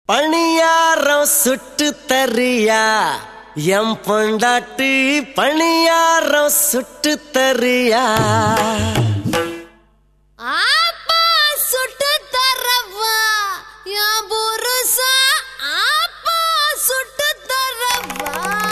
பணியாரம் சுட்டு தரியா எம் பொண்டாட்டி பணியாரம் சுட்டு தரியா ஆப்பா சுட்டு தரவா என் புருஷா ஆப்பா சுட்டு தரவா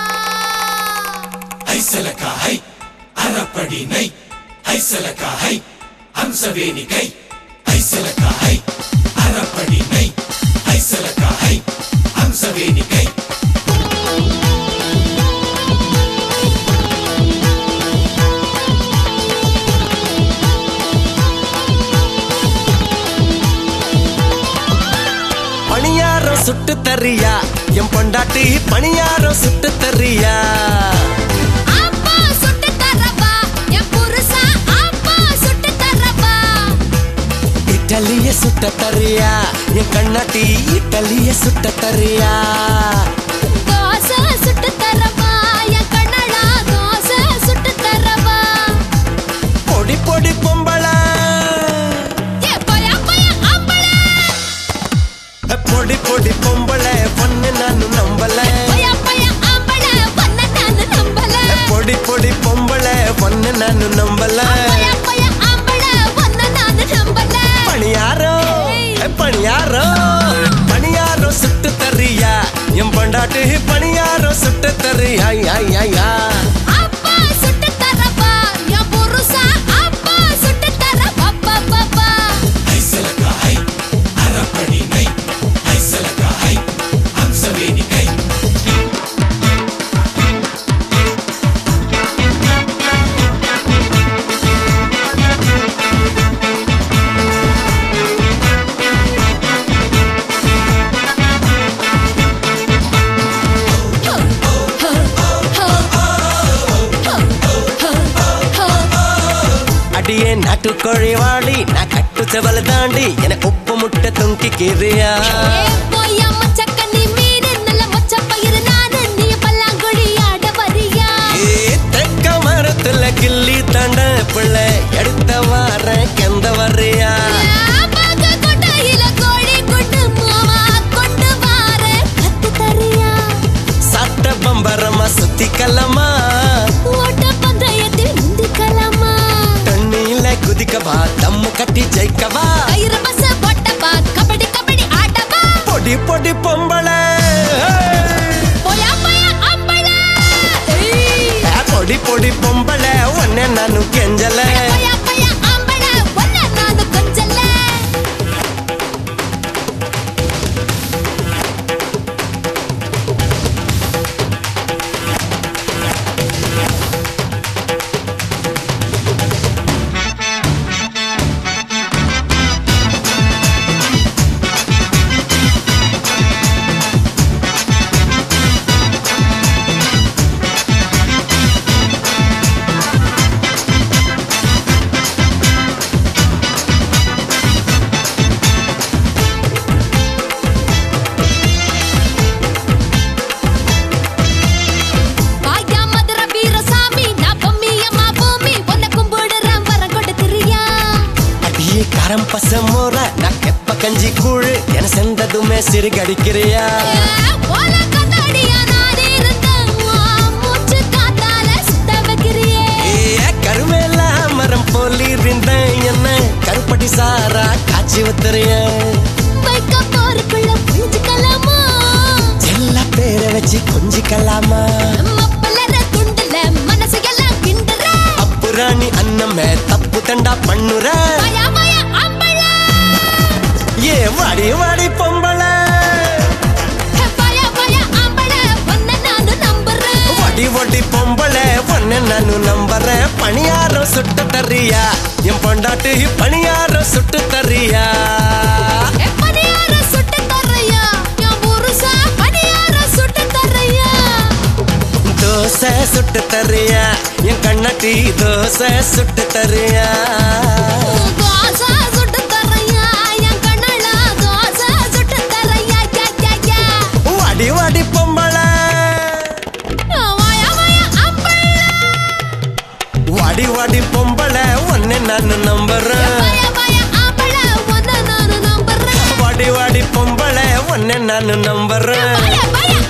ஐசலக்கா ஹை அறப்படி நை ஐசலக்கா ஹை ஹம்சவேணி கை ஐசலக்கா ஹை அறப்படி நை ஐசலக்கா ஹை ஹம்சவேணி கை பணியாரம் சுட்டு தரியா எம் பொண்டாட்டி பணியாரம் சுட்டு தரியா ஆப்பா சுட்டு தரவா என் புருஷா ஆப்பா சுட்டு தரவா இட்டலிய சுட்ட தரியா என் கண்ணாட்டி இட்டலிய சுட்ட தரியா தோசை சுட்டு தரவா என் கண்ணடா தோசை சுட்டு தரவா பொடி பொடி பொம்பள ஏ போயா போயா ஆம்பளை பொடி பொடி பொம்பள பொண்ணு நானு நம்பல போயா போயா ஆம்பளை பண்ண நான் நம்பல பொடி பொடி பொம்பள பொண்ணு நானு நம்பல போயா போயா ஆம்பளை பண்ண நான் நம்பல பணியாரம் ஏ, பணியாரம் பணியாரம் சுட்டு தரியா என் பொண்டாட்டி பணியாரம் சுட்டு தரியா யா, யா, யா. அப்பா சுட்டு தரவா என் புருஷா அப்பா சுட்டு தரவா பா பா பா ஐசலக்கா ஹை அறப்படி நை ஐசலக்கா ஹை ஹம்சவேணி கை அடியே நாட்டுக்கோழி வாடி நான் கட்டு செவல தாண்டி என உப்பு முட்டை தொங்கிக்கிறியா ஏ போயா மச்சக்கண்ணி மீன் நல்ல மொச்ச பயிர் நானு நீ பல்லாங்குழி ஆட வரியா ஏ, தெக்க மரத்துல கிள்ளி தண்ட பிள்ளை எடுத்த வார கெந்த வர்றியா பாக்க கொட்டையில கோழி குண்டு மாமா கொண்டு வார கத்து தரியா சட்ட பம்பரமா சுத்திக்கலமா ஓட்ட பந்தயத்தில் முந்திக்கலாமா தண்ணியில குதிக்கவா தம்மு கட்டி ஜெயிக்கவா கயிறு பஸ் போட்டப்பா கபடி கபடி ஆட்டப்பா பொடி பொடி பொம்பளை போயா போயா அம்பளா ஏ, பொடி பொடி பொம்பளை உன்னை நானு கெஞ்சல போயா போயா அம்பளா ஒன்ன நானு கொஞ்சல்ல வாயா மதுர வீரசாமி நான் பொம்மியம்மா பூமி உன்னை கும்பிடுறேன் வரம் கொடுத்துறியா அடியே கரம் பச மோர நான் கெப்ப கஞ்சி கூழு என செந்ததுமே சிறுகடிக்கிறியா ஓல கண்ணாடியா நான் இருந்தேன் உன் மூச்சு காத்தால சுத்த வைக்கிறியே ஏ கருவேல மரம் போலி இருந்தேன் என்ன கருப்பட்டி சாரா காய்ச்சி ஊத்துறிய வைக்க போருக்குள்ள புரிஞ்சுக்கலாமா எல்லா பேரை வச்சு கொஞ்சிக்கலாமா மப்பலற துண்டுல மனசு எல்லாம் கிண்டுற அப்புராணி அன்னமே தப்பு தண்டா பண்ணுற வாயா வாயா அம்பளா ஏ வாடி வாடி பொம்பளை வாயா வாயா அம்பளா உன்னை நானு நம்புறேன் வடி வடி பொம்பளை பொண்ணு நானு நம்புறேன் பணியாரம் சுட்டு தரியா என் பொண்டாட்டி பணியாரம் சுட்டு தரியா எப்படியார சுட்டு தர்றையா என் புருஷா பணியார சுட்டு தர்றையா தோசை சுட்டு தரியா என் கண்ணாட்டி தோசை சுட்டு தரியா தோசை சுட்டு தர்றையா என் கண்ணால தோசை சுட்டு தர்றையா யா யா யா வாடி வாடி பொம்பளை வாயா வாயா அம்பளா வாடி வாடி பொம்பளை ஒன்னு நான் நம்புறேன் வாயா வாயா அம்பளா உன்னை நானு நம்புறேன் வாடி வாடி பொம்பளை ஒன்ன நான் நம்புறேன் பய பய